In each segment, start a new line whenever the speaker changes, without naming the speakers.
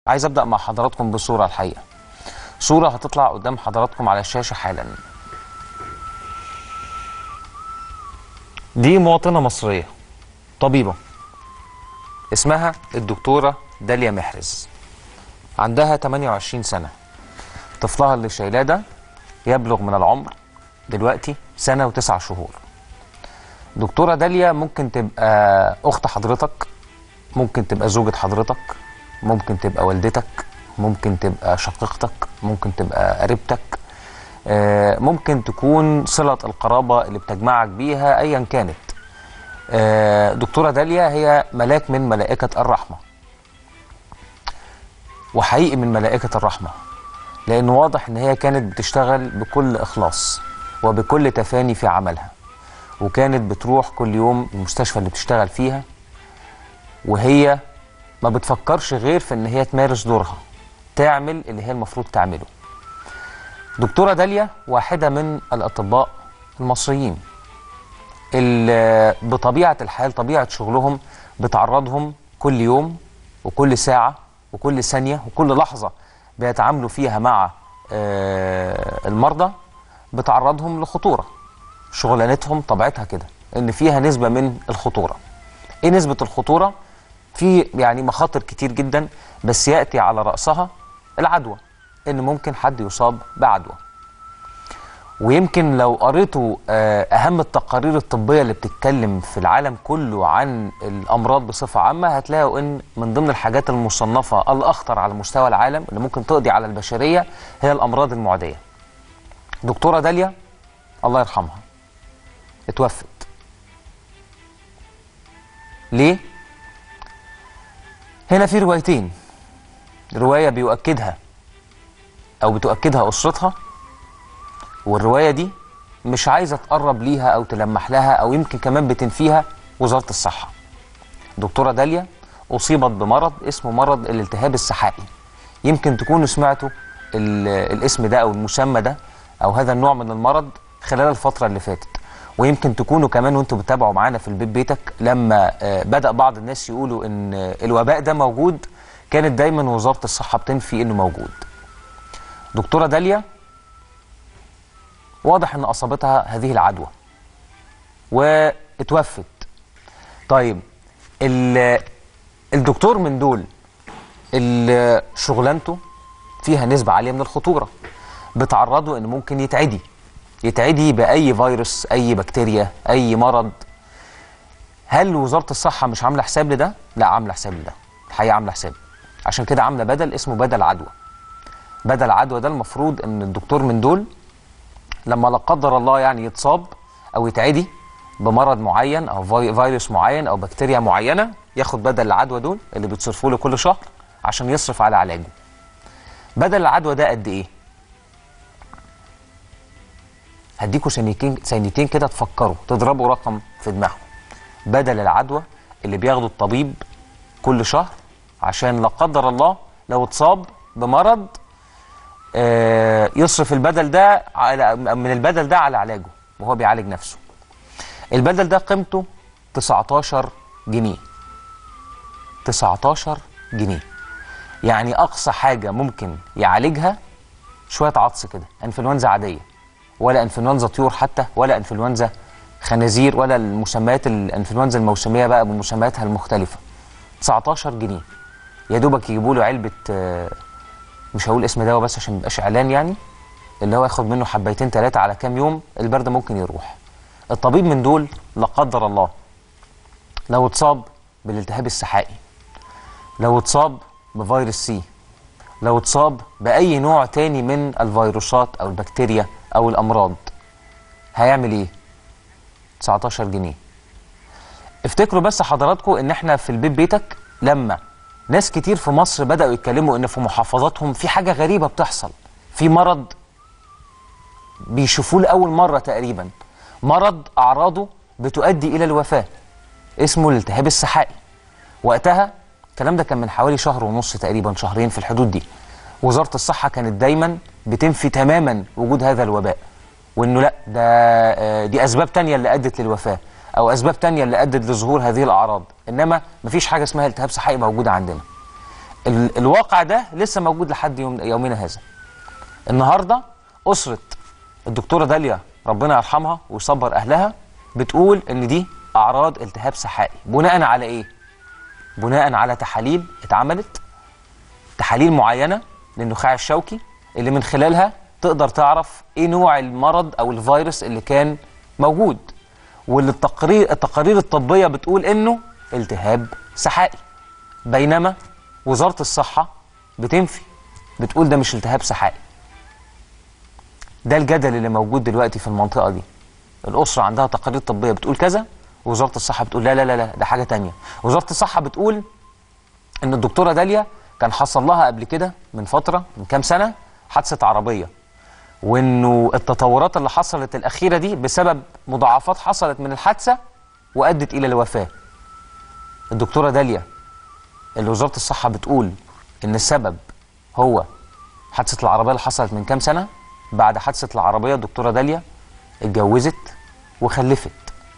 عايز ابدا مع حضراتكم بصوره الحقيقه صوره هتطلع قدام حضراتكم على الشاشه حالا دي مواطنه مصريه طبيبه اسمها الدكتوره داليا محرز عندها 28 سنه طفلها اللي شايلاه ده يبلغ من العمر دلوقتي سنه وتسع شهور دكتوره داليا ممكن تبقى اخت حضرتك ممكن تبقى زوجة حضرتك ممكن تبقى والدتك ممكن تبقى شقيقتك ممكن تبقى قريبتك آه، ممكن تكون صلة القرابة اللي بتجمعك بيها أيا كانت آه، دكتورة داليا هي ملاك من ملائكة الرحمة وحقيقي من ملائكة الرحمة لأن واضح إن هي كانت بتشتغل بكل إخلاص وبكل تفاني في عملها وكانت بتروح كل يوم المستشفى اللي بتشتغل فيها وهي ما بتفكرش غير في ان هي تمارس دورها تعمل اللي هي المفروض تعمله دكتورة داليا واحدة من الأطباء المصريين اللي بطبيعة الحال طبيعة شغلهم بتعرضهم كل يوم وكل ساعة وكل ثانية وكل لحظة بيتعاملوا فيها مع آه، المرضى بتعرضهم لخطورة شغلانتهم طبيعتها كده ان فيها نسبة من الخطورة ايه نسبة الخطورة؟ في يعني مخاطر كتير جدا بس يأتي على رأسها العدوى ان ممكن حد يصاب بعدوى ويمكن لو قريتوا آه، اهم التقارير الطبية اللي بتتكلم في العالم كله عن الامراض بصفة عامة هتلاقوا ان من ضمن الحاجات المصنفة الاخطر على مستوى العالم اللي ممكن تقضي على البشرية هي الامراض المعدية دكتورة داليا الله يرحمها اتوفت ليه؟ هنا في روايتين رواية بيؤكدها أو بتؤكدها أسرتها والرواية دي مش عايزة تقرب ليها أو تلمح لها أو يمكن كمان بتنفيها وزارة الصحة دكتورة داليا أصيبت بمرض اسمه مرض الالتهاب السحائي يمكن تكونوا سمعتوا ال- الاسم ده أو المسمى ده أو هذا النوع من المرض خلال الفترة اللي فاتت ويمكن تكونوا كمان وانتوا بتتابعوا معانا في البيت بيتك لما آه، بدأ بعض الناس يقولوا ان آه، الوباء ده موجود كانت دايما وزارة الصحة بتنفي انه موجود دكتورة داليا واضح ان اصابتها هذه العدوى واتوفت طيب ال- الدكتور من دول اللي شغلانته فيها نسبة عالية من الخطورة بتعرضه ان ممكن يتعدي يتعدي بأي فيروس أي بكتيريا أي مرض هل وزارة الصحة مش عاملة حساب لده؟ لا عاملة حساب لده الحقيقة عاملة حساب عشان كده عاملة بدل اسمه بدل عدوى بدل عدوى ده المفروض ان الدكتور من دول لما لا قدر الله يعني يتصاب او يتعدي بمرض معين او في- فيروس معين او بكتيريا معينه ياخد بدل العدوى دول اللي بيتصرفوا له كل شهر عشان يصرف على علاجه بدل العدوى ده قد ايه هديكوا ثانيتين ثانيتين كده تفكروا تضربوا رقم في دماغكم بدل العدوى اللي بياخده الطبيب كل شهر عشان لا قدر الله لو اتصاب بمرض آه، يصرف البدل ده على من البدل ده على علاجه وهو بيعالج نفسه البدل ده قيمته 19 جنيه 19 جنيه يعني اقصى حاجه ممكن يعالجها شويه عطس كده انفلونزا عاديه ولا انفلونزا طيور حتى ولا انفلونزا خنازير ولا المسميات الانفلونزا الموسميه بقى بمسمياتها المختلفه 19 جنيه يا دوبك يجيبوا له علبه آه، مش هقول اسم دواء بس عشان ميبقاش اعلان يعني اللي هو ياخد منه حبيتين ثلاثه على كام يوم البرد ممكن يروح الطبيب من دول لا قدر الله لو اتصاب بالالتهاب السحائي لو اتصاب بفيروس سي لو اتصاب بأي نوع تاني من الفيروسات أو البكتيريا أو الأمراض هيعمل إيه؟ 19 جنيه افتكروا بس حضراتكم إن إحنا في البيت بيتك لما ناس كتير في مصر بدأوا يتكلموا إن في محافظاتهم في حاجة غريبة بتحصل في مرض بيشوفوه لأول مرة تقريبا مرض أعراضه بتؤدي إلى الوفاة اسمه الالتهاب السحائي وقتها الكلام ده كان من حوالي شهر ونص تقريبا شهرين في الحدود دي وزارة الصحة كانت دايما بتنفي تماما وجود هذا الوباء وانه لا ده آه، دي اسباب تانية اللي ادت للوفاة او اسباب تانية اللي ادت لظهور هذه الاعراض انما مفيش حاجة اسمها التهاب سحائي موجودة عندنا ال الواقع ده لسه موجود لحد يوم يومنا هذا النهارده اسره الدكتوره داليا ربنا يرحمها ويصبر اهلها بتقول ان دي اعراض التهاب سحائي بناء على ايه بناء على تحاليل اتعملت تحاليل معينه للنخاع الشوكي اللي من خلالها تقدر تعرف ايه نوع المرض او الفيروس اللي كان موجود واللي التقرير التقارير الطبيه بتقول انه التهاب سحائي بينما وزاره الصحه بتنفي بتقول ده مش التهاب سحائي ده الجدل اللي موجود دلوقتي في المنطقه دي الاسره عندها تقارير طبيه بتقول كذا ووزاره الصحه بتقول لا لا لا لا ده حاجه تانية وزاره الصحه بتقول ان الدكتوره داليا كان حصل لها قبل كده من فتره من كام سنه حادثه عربيه وانه التطورات اللي حصلت الاخيره دي بسبب مضاعفات حصلت من الحادثه وادت الى الوفاه الدكتوره داليا اللي وزاره الصحه بتقول ان السبب هو حادثه العربيه اللي حصلت من كام سنه بعد حادثه العربيه الدكتوره داليا اتجوزت وخلفت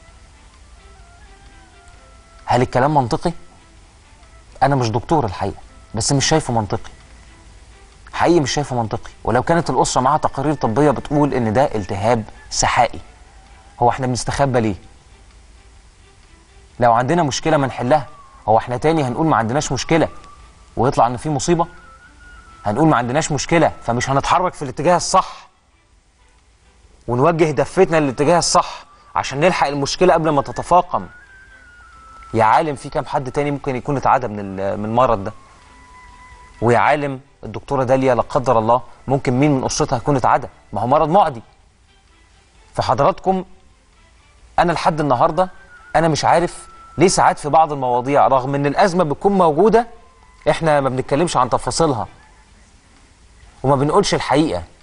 هل الكلام منطقي انا مش دكتور الحقيقه بس مش شايفه منطقي حقيقي مش شايفه منطقي ولو كانت الاسره معاها تقارير طبيه بتقول ان ده التهاب سحائي هو احنا بنستخبى ليه لو عندنا مشكله ما نحلها هو احنا تاني هنقول ما عندناش مشكله ويطلع ان في مصيبه هنقول ما عندناش مشكله فمش هنتحرك في الاتجاه الصح ونوجه دفتنا للاتجاه الصح عشان نلحق المشكله قبل ما تتفاقم يا عالم في كام حد تاني ممكن يكون اتعدى من ال- من المرض ده ويا عالم الدكتوره داليا لا قدر الله ممكن مين من اسرتها يكون اتعدى ما هو مرض معدي فحضراتكم انا لحد النهارده انا مش عارف ليه ساعات في بعض المواضيع رغم ان الازمه بتكون موجوده احنا ما بنتكلمش عن تفاصيلها وما بنقولش الحقيقه